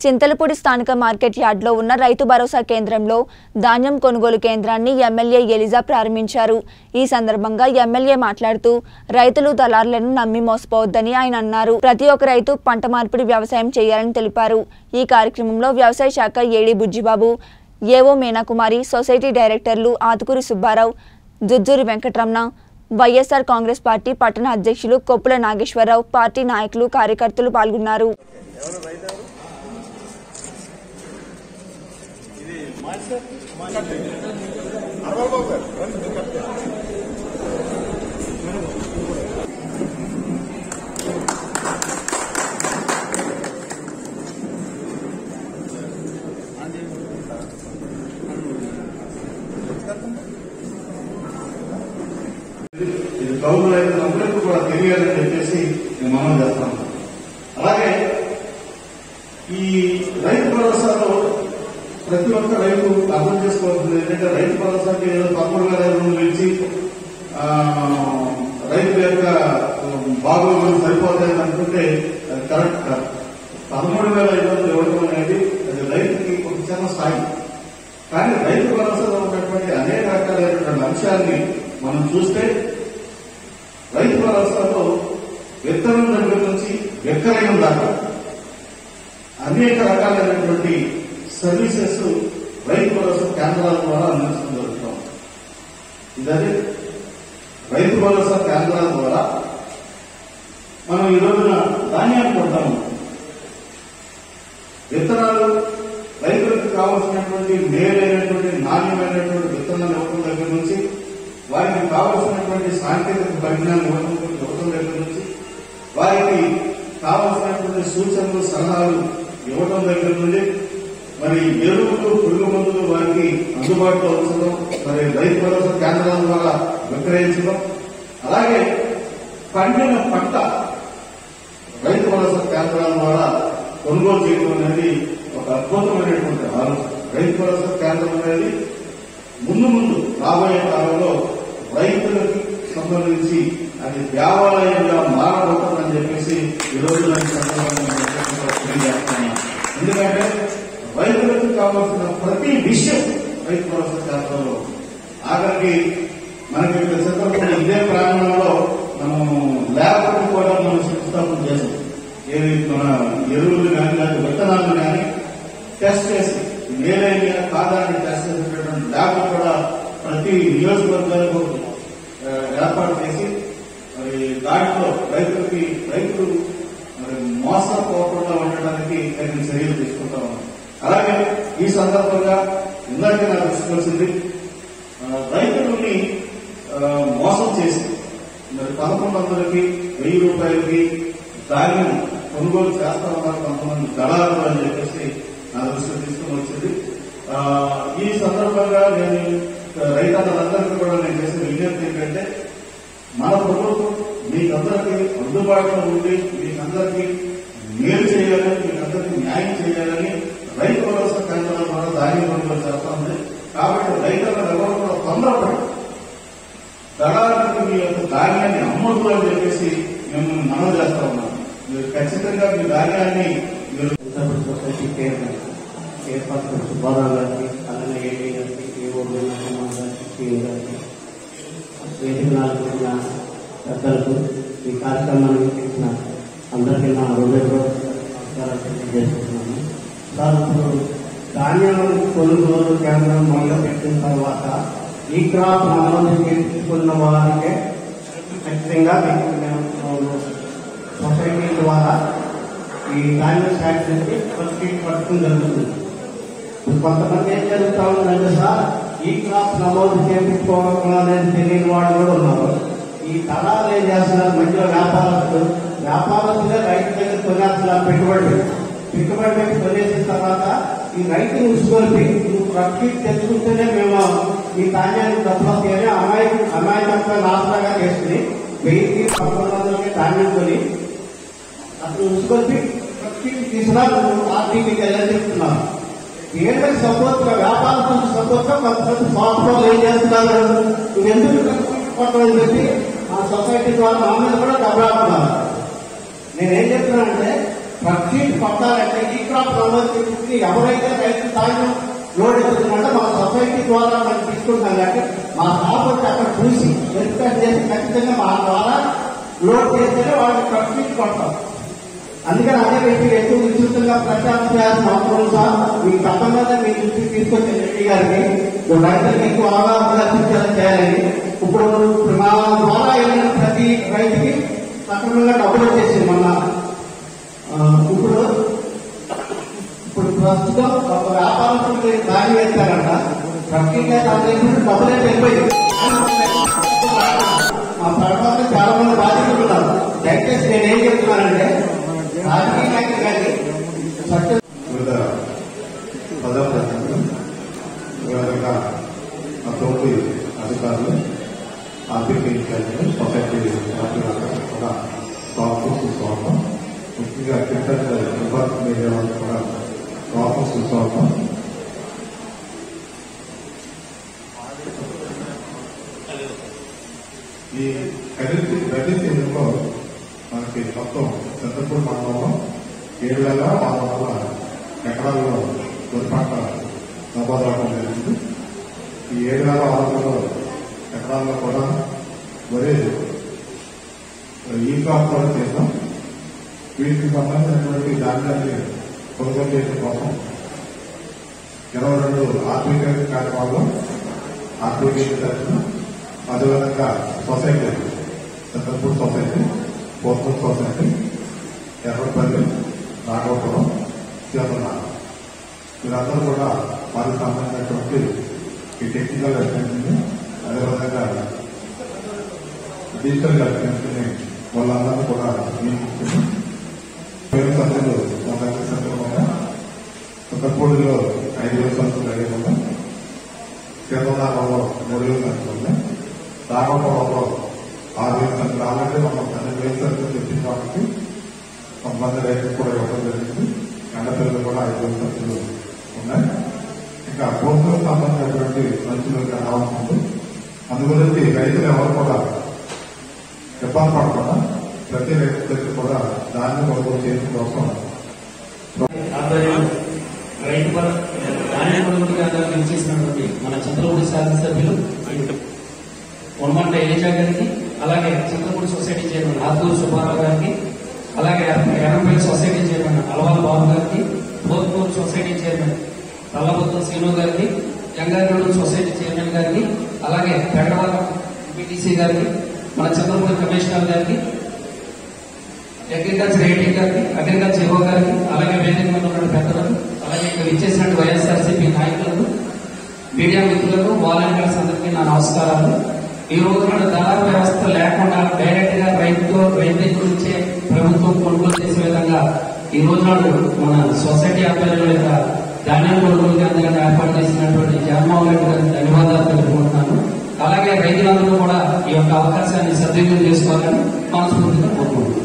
చింతలపూడి స్థానిక మార్కెట్ యార్డ్లో ఉన్న రైతు భరోసా కేంద్రంలో ధాన్యం కొనుగోలు కేంద్రాన్ని ఎమ్మెల్యే ఎలిజా ప్రారంభించారు ఈ సందర్భంగా ఎమ్మెల్యే మాట్లాడుతూ రైతులు దళారులను నమ్మి మోసపోవద్దని ఆయన అన్నారు ప్రతి ఒక్క రైతు పంట మార్పిడి వ్యవసాయం చేయాలని తెలిపారు ఈ కార్యక్రమంలో వ్యవసాయ శాఖ ఏడి బుజ్జిబాబు ఏవో మీనాకుమారి సొసైటీ డైరెక్టర్లు Athukuri Subbarao Jujjuri Venkataramana YSR Congress party పట్టణ అధ్యక్షులు కొప్పుల నాగేశ్వరరావు పార్టీ నాయకులు కార్యకర్తలు పాల్గొన్నారు ఇది కౌలు రైతులందరికీ కూడా తెలియాలని చెప్పేసి నేను మనం చేస్తాను అలాగే ఈ రైతు భరోసాలో ప్రతి ఒక్క రైతు అర్థం చేసుకోవాల్సింది ఏంటంటే రైతు భరోసాకి ఏదో పదమూడు వేల ఐదు వందలు ఇచ్చి ఆ, రైతు యొక్క బాగోగులు సరిపోతాయని అనుకుంటే అది కరెక్ట్ కాదు పదమూడు వేల ఐదు వందలు ఇవ్వడం అనేది అది రైతుకి ఒక చిన్న స్థాయి కానీ రైతు భరోసాలో ఉన్నటువంటి అనేక రకాలైనటువంటి అంశాన్ని మనం చూస్తే రైతు భరోసాలో విత్తనం దగ్గర నుంచి విక్రయం దాకా అనేక రకాలైనటువంటి సర్వీసెస్ రైతు భరోసా కేంద్రాల ద్వారా అందించడం జరుగుతాం ఇదే రైతు భరోసా కేంద్రాల ద్వారా మనం ఈ రోజున ధాన్యాన్ని కొంటాము విత్తనాలు రైతులకు కావలసినటువంటి మేలైనటువంటి నాణ్యమైనటువంటి విత్తనాలు ఇవ్వడం దగ్గర నుంచి వారికి కావలసినటువంటి సాంకేతిక పరిజ్ఞానం ఇవ్వడం ఇవ్వడం దగ్గర నుంచి వారికి కావలసినటువంటి సూచనలు సలహాలు ఇవ్వడం దగ్గర నుండి మరి ఎరువులు పురుగు మందులు వారికి అందుబాటులో ఉంచడం మరి రైతు భరోసా కేంద్రాల ద్వారా విక్రయించడం అలాగే పండిన పంట రైతు భరోసా కేంద్రాల ద్వారా కొనుగోలు చేయడం అనేది ఒక అద్భుతమైనటువంటి ఆలోచన రైతు భరోసా కేంద్రం అనేది ముందు ముందు రాబోయే కాలంలో రైతులకు సంబంధించి అది దేవాలయంగా మారబోతుందని చెప్పేసి ఈ రోజు నేను సందర్భంగా తెలియజేస్తున్నాను ఎందుకంటే రైతులకు కావాల్సిన ప్రతి విషయం రైతు భరోసా కేంద్రంలో ఆఖరికి మనకి ఇక్కడ చిత్రపూడి ఇదే ప్రాంగణంలో మనం ల్యాబ్ని కూడా మనం శంకుస్థాపన చేసాం ఏది మన ఎరువులు కానీ లేదా విత్తనాలు కానీ టెస్ట్ చేసి మేలైన కాదాన్ని టెస్ట్ చేసేటటువంటి ల్యాబ్ కూడా ప్రతి నియోజకవర్గాలకు ఆ, ఏర్పాటు చేసి మరి దాంట్లో రైతులకి రైతులు మరి మోసపోకుండా ఉండడానికి తగిన చర్యలు తీసుకుంటా ఉన్నాం అలాగే ఈ సందర్భంగా ఇందాక నాకు దృష్టికి వచ్చింది ఆ, రైతులని ఆ, మోసం చేసి మరి పదకొండు వందలకి వెయ్యి రూపాయలకి ధాన్యం కొనుగోలు చేస్తా ఉన్నారు కొంతమంది దళారులు అని చెప్పేసి నా దృష్టికి తీసుకుని వచ్చింది ఆ, ఈ సందర్భంగా నేను రైతులందరికీ కూడా నేను చేసిన విజ్ఞప్తి ఏంటంటే మన ప్రభుత్వం మీకందరికీ అందుబాటులో ఉండి మీకందరికీ మేలు చేయాలని మీకందరికీ న్యాయం చేయాలని రైతు భరోసా కేంద్రాల ద్వారా ధాన్యం కొనుగోలు చేస్తా ఉంది కాబట్టి రైతులను ఎవరు కూడా తొందరపడి దళాలకు మీ యొక్క ధాన్యాన్ని అమ్మొద్దు అని చెప్పేసి మేము మనం చేస్తా ఉన్నాం మీరు ఖచ్చితంగా మీ ధాన్యాన్ని మీరు ఉత్తరప్రదేశ్ సొసైటీ చైర్మన్ ఏర్పాటు సుబ్బారావు గారికి అలానే ఏడీ గారికి ఏఓ కుమార్ గారికి సిఓ గారికి వేదిక నాలుగున్న పెద్దలకు ఈ కార్యక్రమానికి చేసిన అందరికీ నా హృదయపూర్వక నమస్కారాలు తెలియజేస్తున్నాను సార్ ఇప్పుడు ధాన్యం కొనుగోలు కేంద్రం మొదలు పెట్టిన తర్వాత ఈ క్రాప్ నమోదు చేసుకున్న వారికే ఖచ్చితంగా మీకు మేము సొసైటీ ద్వారా ఈ ధాన్యం శాఖ నుంచి ఫస్ట్ పట్టడం జరుగుతుంది ఇప్పుడు కొంతమంది ఏం జరుగుతా ఉందంటే సార్ ఈ క్రాప్ నమోదు చేయించుకోవడం అనేది తెలియని వాళ్ళు కూడా ఉన్నారు ఈ దళాలు ఏం చేస్తున్నారు మధ్యలో వ్యాపారస్తులు వ్యాపారస్తులే రైతు దగ్గర కొనేస్తున్నారు పెట్టుబడి పెట్టుబడి పెట్టి కొనేసిన తర్వాత ఈ రైతు ఉసుకొల్పి నువ్వు రక్షి తెచ్చుకుంటేనే మేము ఈ ధాన్యానికి డబ్బులు వస్తాయని అమాయి అమాయకత్వం నాశనంగా చేసుకుని వెయ్యికి పదకొండు వందలకి ధాన్యం కొని అతను ఉసుకొల్పి రక్షించి తీసినా నువ్వు ఆర్టీకి వెళ్ళని చెప్తున్నాను ఏంటంటే సపోర్ట్ గా వ్యాపారస్తులకు సపోర్ట్ గా కొంతమంది సాఫ్ట్వేర్ ఏం చేస్తున్నారు నువ్వు ఎందుకు కట్టుకుంటున్నావు అని చెప్పి ఆ సొసైటీ ద్వారా మా మీద కూడా దెబ్బలాడుతున్నారు నేనేం చెప్తున్నానంటే ప్రత్యేక పట్టాలంటే ఈ క్రాప్ సంబంధించి ఎవరైతే రైతు ధాన్యం లోడ్ ఎత్తుతున్నాడో మా సొసైటీ ద్వారా మనం తీసుకుంటాం కాబట్టి మా స్టాఫ్ వచ్చి అక్కడ చూసి వెరిఫై చేసి ఖచ్చితంగా మా ద్వారా లోడ్ చేస్తేనే వాళ్ళకి ప్రత్యేక పడతాం అందుకని అదే వ్యక్తి ఎక్కువ విస్తృతంగా ప్రచారం చేయాల్సిన అవసరం సార్ మీకు తప్పకుండా మీ దృష్టికి తీసుకొచ్చిన రెడ్డి గారికి రైతులకు ఎక్కువ అవగాహన కల్పించేలా చేయాలని ఇప్పుడు మా ద్వారా వెళ్ళిన ప్రతి రైతుకి సక్రమంగా డబ్బులు వచ్చేసింది మొన్న ఆ, ఇప్పుడు ఇప్పుడు ప్రస్తుతం ఒక వ్యాపారస్తులు దాడి వేస్తారంట ప్రత్యేకంగా దాని డబ్బులే వెళ్ళిపోయింది మా తర్వాత చాలా మంది బాధితులు ఉన్నారు దయచేసి నేను ఏం చెప్తున్నానంటే రాజకీయ నాయకులు కానీ చట్ట వివిధ ప్రజాప్రతినిధులు వివిధంగా ఆ తోటి అధికారులు ఆర్థిక ఇన్ఛార్జీలు సొసైటీ సభ్యులందరూ కూడా స్వాగతం సుస్వాగతం ముఖ్యంగా క్రికెట్ విభాగ మీడియా వాళ్ళకి కూడా స్వాగతం సుస్వాగతం ఈ ఖరీదు రబీ సీజన్లో మనకి మొత్తం చంద్రపూర్ మండలంలో ఏడు వేల ఆరు వందల ఎకరాల్లో వరి పంట నమోదు అవడం జరిగింది ఈ ఏడు వేల ఆరు వందల ఎకరాల్లో కూడా వరి ఈ క్రాప్ కూడా చేసాం వీటికి సంబంధించినటువంటి ధాన్యాన్ని కొనుగోలు చేయడం కోసం ఇరవై రెండు ఆర్థిక కార్యక్రమాల్లో ఆర్థిక తరఫున అదేవిధంగా society Chandrapur society postal society Errapalli Nagopuram చేతున్నారు వీరందరూ కూడా వారికి సంబంధించినటువంటి ఈ టెక్నికల్ అసిస్టెంట్ని అదేవిధంగా డిజిటల్ అసిస్టెంట్ని వాళ్ళందరూ కూడా నియమించుకుని పేరు సంఖ్యలు వంద సందర్భంగా కొత్తపూడిలో ఐదు వేల సంఖ్యలు అడిగకుండా కేరళలో మూడు వేల సంఖ్యలు ఉన్నాయి రామపురంలో ఆరు వేల సంఖ్యలు ఆల్రెడీ మనం పన్నెండు వేల సంఖ్యలు తెచ్చింది కాబట్టి కొంతమంది రైతులు కూడా ఇవ్వడం జరిగింది ఎండపిల్లలు కూడా ఐదు వేల సంఖ్యలు ఉన్నాయి ఇంకా భూములకు సంబంధించినటువంటి సంచులు రావడం ఉంది అందుగురించి రైతులు ఎవరు కూడా ఇబ్బంది పడకుండా ప్రతి రైతు దగ్గర కూడా దాన్ని కొనుగోలు చేయడం కోసం ఆధ్వర్యంలో రైతు పర ధాన్య కొనుగోలు కేంద్రాలు చేసినటువంటి మన చంద్రపూడి శాసనసభ్యులు ఉన్మంట ఏజా గారికి అలాగే చంద్రపూడి సొసైటీ చైర్మన్ ఆతూరు సుబ్బారావు గారికి అలాగే ఎర్రపల్లి సొసైటీ చైర్మన్ అలవాల బాబు గారికి భోత్పూర్ సొసైటీ చైర్మన్ తల్లబుత్తం శ్రీను గారికి జంగారెడ్డి సొసైటీ చైర్మన్ గారికి అలాగే పెగడవరం బీటీసీ గారికి మన చంద్రపూడి కమిషనర్ గారికి అగ్రికల్చర్ ఏడీ గారికి అగ్రికల్చర్ ఏవో గారికి అలాగే వేదిక మీద ఉన్న పెద్దలకు అలాగే ఇక్కడ ఇచ్చేసినట్టు వైఎస్ఆర్సీపీ నాయకులకు మీడియా మిత్రులకు వాలంటీర్స్ అందరికీ నా నమస్కారాలు ఈ రోజు మన దళాల వ్యవస్థ లేకుండా డైరెక్ట్ గా రైతుతో రైతు దగ్గర నుంచే ప్రభుత్వం కొనుగోలు చేసే విధంగా ఈ రోజు నాడు మన సొసైటీ ఆధ్వర్యంలో ఇక్కడ ధాన్యం కొనుగోలు కేంద్రాన్ని ఏర్పాటు చేసినటువంటి జగన్మోహన్ రెడ్డి గారికి ధన్యవాదాలు తెలుపుకుంటున్నాను అలాగే రైతులందరూ కూడా ఈ యొక్క అవకాశాన్ని సద్వినియోగం చేసుకోవాలని మనస్ఫూర్తిగా కోరుకుంటున్నాను